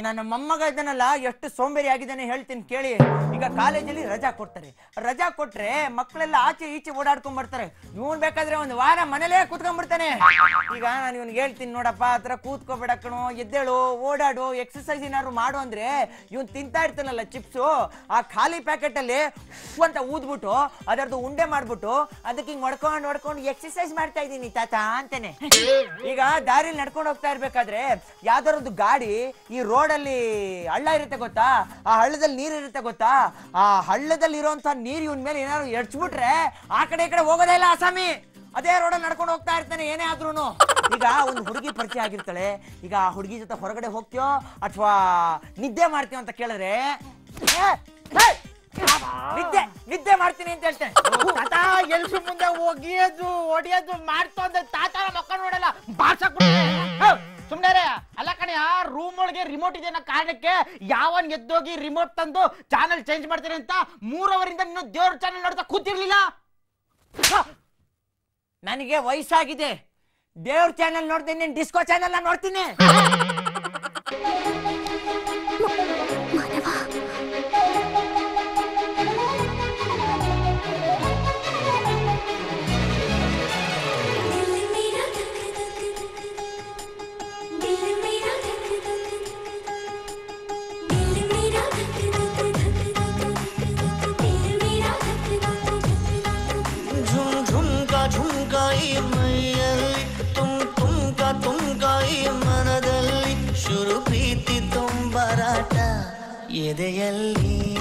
ಈ ನನ್ನ ಮೊಮ್ಮಗ ಇದ್ದಾನಲ್ಲ ಎಷ್ಟು ಸೋಂಬೇರಿ ಆಗಿದ್ದಾನೆ ಹೇಳ್ತೀನಿ ಕೇಳಿ ಈಗ ಕಾಲೇಜಲ್ಲಿ ರಜಾ ಕೊಡ್ತಾರೆ ರಜಾ ಕೊಟ್ರೆ ಮಕ್ಕಳೆಲ್ಲ ಆಚೆ ಈಚೆ ಓಡಾಡ್ಕೊಂಡ್ ಬರ್ತಾರೆ ಇವನ್ ಬೇಕಾದ್ರೆ ಒಂದು ವಾರ ಮನೇಲೇ ಕೂತ್ಕೊಂಡ್ಬಿಡ್ತಾನೆ ಈಗ ನಾನು ಇವ್ನಿಗೆ ಹೇಳ್ತೀನಿ ನೋಡಪ್ಪ ಹತ್ರ ಕೂತ್ಕೋಬೇಡ ಕಣೋ ಎದ್ದೇಳು ಓಡಾಡು ಎಕ್ಸರ್ಸೈಸ್ ಏನಾದ್ರು ಮಾಡು ಅಂದ್ರೆ ಇವ್ನು ತಿಂತಾ ಇರ್ತಾನಲ್ಲ ಚಿಪ್ಸು ಆ ಖಾಲಿ ಪ್ಯಾಕೆಟ್ ಅಲ್ಲಿ ಉಫ್ ಅಂತ ಊದ್ಬಿಟ್ಟು ಅದರದ್ದು ಉಂಡೆ ಮಾಡ್ಬಿಟ್ಟು ಅದಕ್ಕೆ ಹಿಂಗ್ ಹೊಡ್ಕೊಂಡು ಹೊಡ್ಕೊಂಡು ಎಕ್ಸರ್ಸೈಸ್ ಮಾಡ್ತಾ ಇದ್ದೀನಿ ತಾತ ಅಂತಾನೆ ಈಗ ದಾರಿಲಿ ನಡ್ಕೊಂಡು ಹೋಗ್ತಾ ಇರ್ಬೇಕಾದ್ರೆ ಯಾವ್ದಾರದ್ದು ಗಾಡಿ ಈ ರೋಡಲ್ಲಿ ಹಳ್ಳ ಇರುತ್ತೆ ಗೊತ್ತಾ ಆ ಹಳ್ಳದಲ್ಲಿ ನೀರು ಇರುತ್ತೆ ಗೊತ್ತಾ ಆ ಹಳ್ಳದಲ್ಲಿ ಇರುವಂತ ನೀರು ಇವನ್ ಮೇಲೆ ಏನಾದ್ರು ಎಡ್ಚ್ಬಿಟ್ರೆ ಆ ಕಡೆ ಈ ಕಡೆ ಹೋಗೋದೇ ಇಲ್ಲ ಆಸಾಮಿ ಅದೇ ರೋಡಲ್ಲಿ ನಡ್ಕೊಂಡು ಹೋಗ್ತಾ ಇರ್ತಾನೆ ಏನೇ ಆದ್ರೂನು ಈಗ ಒಂದು ಹುಡುಗಿ ಪರಿಚಯ ಆಗಿರ್ತಾಳೆ ಈಗ ಆ ಹುಡುಗಿ ಜೊತೆ ಹೊರಗಡೆ ಹೋಗ್ತೀಯೋ ಅಥವಾ ನಿದ್ದೆ ಮಾಡ್ತೀಯೋ ಅಂತ ಕೇಳಿದ್ರೆ ಏ, ಏ, ನಿದ್ದೆ ನಿದ್ದೆ ಮಾಡ್ತೀನಿ ಅಂತ ಹೇಳ್ತೇನೆ ತಾತ ಎಲ್ಸು ಮುಂದೆ ಒಗಿಯೋದು ಹೊಡಿಯೋದು ಮಾಡ್ತಾ ಅಂದ್ರೆ ತಾತ ಮಕ್ಕ ನೋಡಲ್ಲ ಬಾರ್ಸಕ್ ಸುಮ್ನೆ ಅಲ್ಲ ಕಣೆ ರೂಮ್ ಒಳಗೆ ರಿಮೋಟ್ ಇದೆ ಅನ್ನೋ ಕಾರಣಕ್ಕೆ ಯಾವನ್ ಎದ್ದೋಗಿ ರಿಮೋಟ್ ತಂದು ಚಾನೆಲ್ ಚೇಂಜ್ ಮಾಡ್ತೀನಿ ಅಂತ ಮೂರವರಿಂದ ನೀನು ದೇವ್ರ ಚಾನೆಲ್ ನೋಡ್ತಾ ಕೂತಿರ್ಲಿಲ್ಲ ನನಗೆ ವಯಸ್ಸಾಗಿದೆ ದೇವ್ರ ಚಾನೆಲ್ ನೋಡ್ತೀನಿ ಡಿಸ್ಕೋ ಚಾನೆಲ್ ನೋಡ್ತೀನಿ दिल मेरा धक धक दिल मेरा धक धक दिल मेरा धक धक धक दिल मेरा धक धक झुम झुमका झುಮ್ಕಾಯಿ ಮೈಯಲ್ಲಿ ತುಮ್ ತುಮ್ಕ ತುಮ್ಕಾಯಿ ಮನದಲ್ಲಿ ಶುರು ಪ್ರೀತಿ ತುಂಬರಾಟ ಎದೆಯಲ್ಲಿ